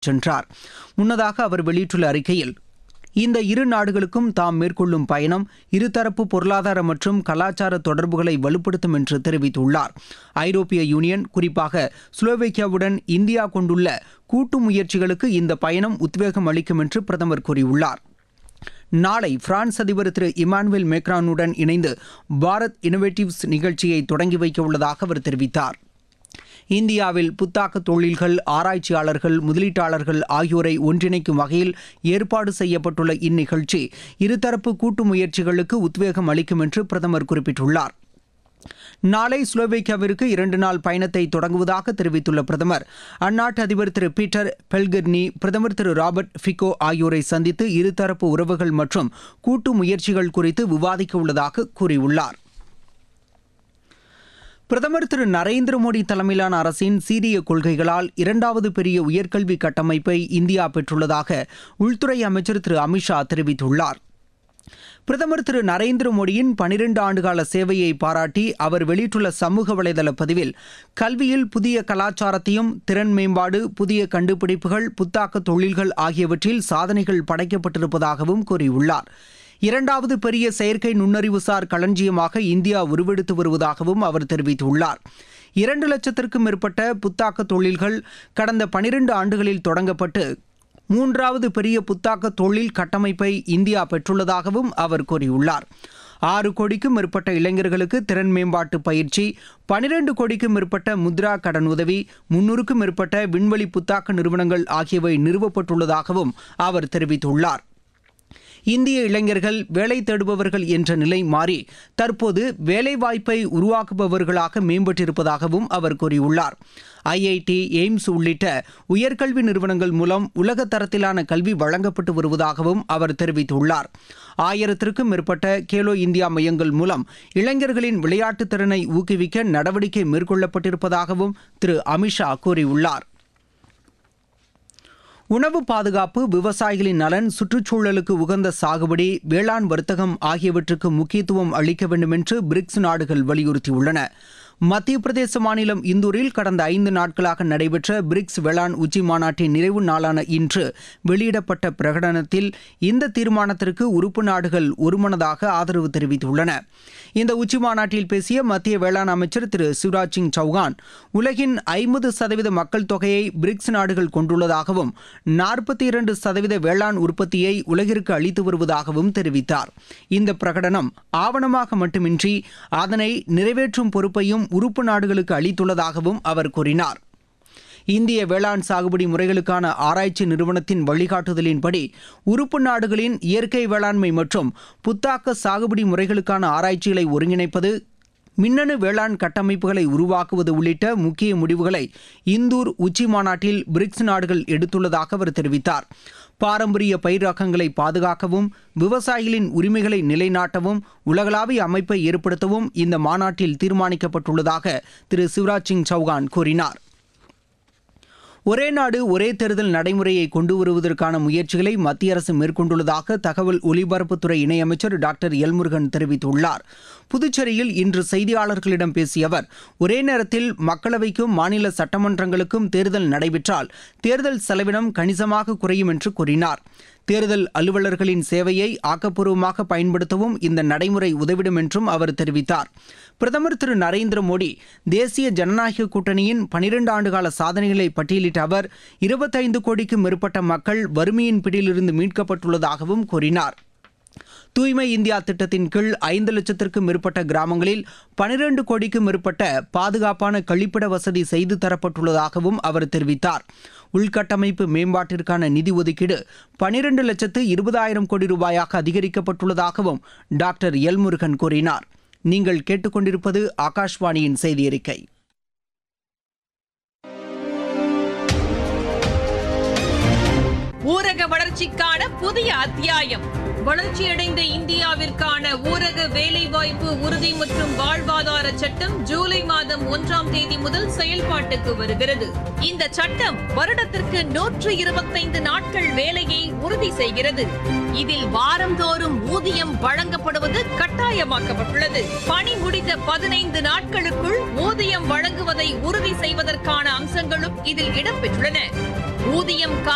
சென்றார் முன்னதாக அவர் வெளியிட்டுள்ள அறிக்கையில் இந்த இரு நாடுகளுக்கும் தாம் மேற்கொள்ளும் பயணம் இருதரப்பு பொருளாதார மற்றும் கலாச்சார தொடர்புகளை வலுப்படுத்தும் என்று தெரிவித்துள்ளார் ஐரோப்பிய யூனியன் குறிப்பாக ஸ்லோவேக்கியாவுடன் இந்தியா கொண்டுள்ள கூட்டு முயற்சிகளுக்கு இந்த பயணம் உத்வேகம் அளிக்கும் என்று பிரதமர் கூறியுள்ளார் நாளை பிரான்ஸ் அதிபர் திரு இமானுவேல் மேக்ரானுடன் இணைந்து பாரத் இனோவேட்டிவ்ஸ் நிகழ்ச்சியை தொடங்கி வைக்க உள்ளதாக அவர் தெரிவித்தார் இந்தியாவில் புத்தாக்க தொழில்கள் ஆராய்ச்சியாளர்கள் முதலீட்டாளர்கள் ஆகியோரை ஒன்றிணைக்கும் வகையில் ஏற்பாடு செய்யப்பட்டுள்ள இந்நிகழ்ச்சி இருதரப்பு கூட்டு முயற்சிகளுக்கு உத்வேகம் அளிக்கும் என்று பிரதமர் குறிப்பிட்டுள்ளார் நாளை ஸ்லோவேக்கியாவிற்கு இரண்டு நாள் பயணத்தை தொடங்குவதாக தெரிவித்துள்ள பிரதமர் அந்நாட்டு அதிபர் திரு பீட்டர் பெல்கர்னி பிரதமர் திரு ராபர்ட் ஃபிகோ ஆகியோரை சந்தித்து இருதரப்பு உறவுகள் மற்றும் கூட்டு முயற்சிகள் குறித்து விவாதிக்க உள்ளதாக கூறியுள்ளார் பிரதமர் திரு நரேந்திர மோடி தலைமையிலான அரசின் சீரிய கொள்கைகளால் இரண்டாவது பெரிய உயர்கல்வி கட்டமைப்பை இந்தியா பெற்றுள்ளதாக உள்துறை அமைச்சர் திரு அமித்ஷா தெரிவித்துள்ளார் பிரதமர் திரு நரேந்திர மோடியின் பனிரெண்டு ஆண்டுகால சேவையை பாராட்டி அவர் வெளியிட்டுள்ள சமூக வலைதள பதிவில் கல்வியில் புதிய கலாச்சாரத்தையும் திறன் மேம்பாடு புதிய கண்டுபிடிப்புகள் புத்தாக்க தொழில்கள் ஆகியவற்றில் சாதனைகள் படைக்கப்பட்டிருப்பதாகவும் கூறியுள்ளார் இரண்டாவது பெரிய செயற்கை நுண்ணறிவுசார் களஞ்சியமாக இந்தியா உருவெடுத்து வருவதாகவும் அவர் தெரிவித்துள்ளார் இரண்டு லட்சத்திற்கும் மேற்பட்ட புத்தாக்க தொழில்கள் கடந்த பனிரெண்டு ஆண்டுகளில் தொடங்கப்பட்டு மூன்றாவது பெரிய புத்தாக்க தொழில் கட்டமைப்பை இந்தியா பெற்றுள்ளதாகவும் அவர் கூறியுள்ளார் ஆறு கோடிக்கும் மேற்பட்ட இளைஞர்களுக்கு திறன் மேம்பாட்டு பயிற்சி பனிரெண்டு கோடிக்கும் மேற்பட்ட முத்ரா கடன் உதவி முன்னூறுக்கும் மேற்பட்ட விண்வெளி புத்தாக்க நிறுவனங்கள் ஆகியவை நிறுவப்பட்டுள்ளதாகவும் அவர் தெரிவித்துள்ளார் இந்திய இளைஞர்கள் வேலை தேடுபவர்கள் என்ற நிலை மாறி தற்போது வேலைவாய்ப்பை உருவாக்குபவர்களாக மேம்பட்டிருப்பதாகவும் அவர் கூறியுள்ளார் ஐஐடி எய்ம்ஸ் உள்ளிட்ட உயர்கல்வி நிறுவனங்கள் மூலம் உலக தரத்திலான கல்வி வழங்கப்பட்டு வருவதாகவும் அவர் தெரிவித்துள்ளார் ஆயிரத்திற்கும் மேற்பட்ட கேலோ இந்தியா மையங்கள் மூலம் இளைஞர்களின் விளையாட்டுத் திறனை ஊக்குவிக்க நடவடிக்கை மேற்கொள்ளப்பட்டிருப்பதாகவும் திரு அமித்ஷா கூறியுள்ளார் உணவு பாதுகாப்பு விவசாயிகளின் நலன் சுற்றுச்சூழலுக்கு உகந்த சாகுபடி வேளாண் வர்த்தகம் ஆகியவற்றுக்கு முக்கியத்துவம் அளிக்க வேண்டும் என்று பிரிக்ஸ் நாடுகள் வலியுறுத்தியுள்ளன மத்திய பிரதேச மாநிலம் இந்தூரில் கடந்த ஐந்து நாட்களாக நடைபெற்ற பிரிக்ஸ் வேளாண் உச்சி மாநாட்டின் நிறைவு நாளான இன்று வெளியிடப்பட்ட பிரகடனத்தில் இந்த தீர்மானத்திற்கு உறுப்பு நாடுகள் ஒருமனதாக ஆதரவு தெரிவித்துள்ளன இந்த உச்சி மாநாட்டில் பேசிய மத்திய வேளாண் அமைச்சர் திரு சிவராஜ் சிங் சௌகான் உலகின் ஐம்பது சதவீத மக்கள் தொகையை பிரிக்ஸ் நாடுகள் கொண்டுள்ளதாகவும் நாற்பத்தி இரண்டு சதவீத வேளாண் உற்பத்தியை உலகிற்கு அளித்து வருவதாகவும் தெரிவித்தார் இந்த பிரகடனம் ஆவணமாக மட்டுமின்றி அதனை நிறைவேற்றும் பொறுப்பையும் உறுப்பு நாடுகளுக்கு அளித்துள்ளதாகவும் அவர் கூறினார் இந்திய வேளாண் சாகுபடி முறைகளுக்கான ஆராய்ச்சி நிறுவனத்தின் வழிகாட்டுதலின்படி உறுப்பு நாடுகளின் இயற்கை வேளாண்மை மற்றும் புத்தாக்க சாகுபடி முறைகளுக்கான ஆராய்ச்சிகளை ஒருங்கிணைப்பது மின்னணு வேளாண் கட்டமைப்புகளை உருவாக்குவது உள்ளிட்ட முக்கிய முடிவுகளை இந்தூர் உச்சி மாநாட்டில் பிரிக்ஸ் நாடுகள் எடுத்துள்ளதாக அவர் தெரிவித்தார் பாரம்பரிய பயிர் ரகங்களை பாதுகாக்கவும் விவசாயிகளின் உரிமைகளை நிலைநாட்டவும் உலகளாவிய அமைப்பை ஏற்படுத்தவும் இந்த மாநாட்டில் தீர்மானிக்கப்பட்டுள்ளதாக திரு சிவராஜ் சிங் சௌகான் கூறினார் ஒரே நாடு ஒரே தேர்தல் நடைமுறையை கொண்டு வருவதற்கான முயற்சிகளை மத்திய அரசு மேற்கொண்டுள்ளதாக தகவல் ஒலிபரப்புத்துறை இணையமைச்சர் டாக்டர் எல்முருகன் தெரிவித்துள்ளார் புதுச்சேரியில் இன்று செய்தியாளர்களிடம் பேசிய அவர் ஒரே நேரத்தில் மக்களவைக்கும் மாநில சட்டமன்றங்களுக்கும் தேர்தல் நடைபெற்றால் தேர்தல் செலவினம் கணிசமாக குறையும் என்று கூறினார் தேர்தல் அலுவலர்களின் சேவையை ஆக்கப்பூர்வமாக பயன்படுத்தவும் இந்த நடைமுறை உதவிடும் என்றும் அவர் தெரிவித்தார் பிரதமர் திரு நரேந்திர மோடி தேசிய ஜனநாயக கூட்டணியின் பனிரெண்டு ஆண்டுகால சாதனைகளை பட்டியலிட்ட அவர் இருபத்தைந்து கோடிக்கும் மேற்பட்ட மக்கள் வறுமையின் பிடியிலிருந்து மீட்கப்பட்டுள்ளதாகவும் கூறினார் தூய்மை இந்தியா திட்டத்தின் கீழ் ஐந்து லட்சத்திற்கும் மேற்பட்ட கிராமங்களில் பனிரெண்டு கோடிக்கும் மேற்பட்ட பாதுகாப்பான கழிப்பிட வசதி செய்து தரப்பட்டுள்ளதாகவும் அவர் தெரிவித்தார் உள்கட்டமைப்பு மேம்பாட்டிற்கான நிதி ஒதுக்கீடு பனிரெண்டு லட்சத்து இருபதாயிரம் கோடி ரூபாயாக அதிகரிக்கப்பட்டுள்ளதாகவும் டாக்டர் எல்முருகன் கூறினார் நீங்கள் கேட்டுக்கொண்டிருப்பது ஆகாஷ்வாணியின் செய்தி அறிக்கை ஊரக வளர்ச்சிக்கான புதிய அத்தியாயம் வளர்ச்சியடைந்த இந்தியாவிற்கான ஊரக வேலைவாய்ப்பு உறுதி மற்றும் வாழ்வாதார சட்டம் ஜூலை மாதம் ஒன்றாம் தேதி முதல் செயல்பாட்டுக்கு வருகிறது இந்த சட்டம் வருடத்திற்கு நூற்று இருபத்தைந்து நாட்கள் வேலையை உறுதி செய்கிறது இதில் வாரந்தோறும் ஊதியம் வழங்கப்படுவது கட்டாயமாக்கப்பட்டுள்ளது பணி முடிந்த பதினைந்து நாட்களுக்குள் ஊதியம் வழங்குவதை உறுதி செய்வதற்கான அம்சங்களும் இதில் இடம்பெற்றுள்ளன ஊதியம்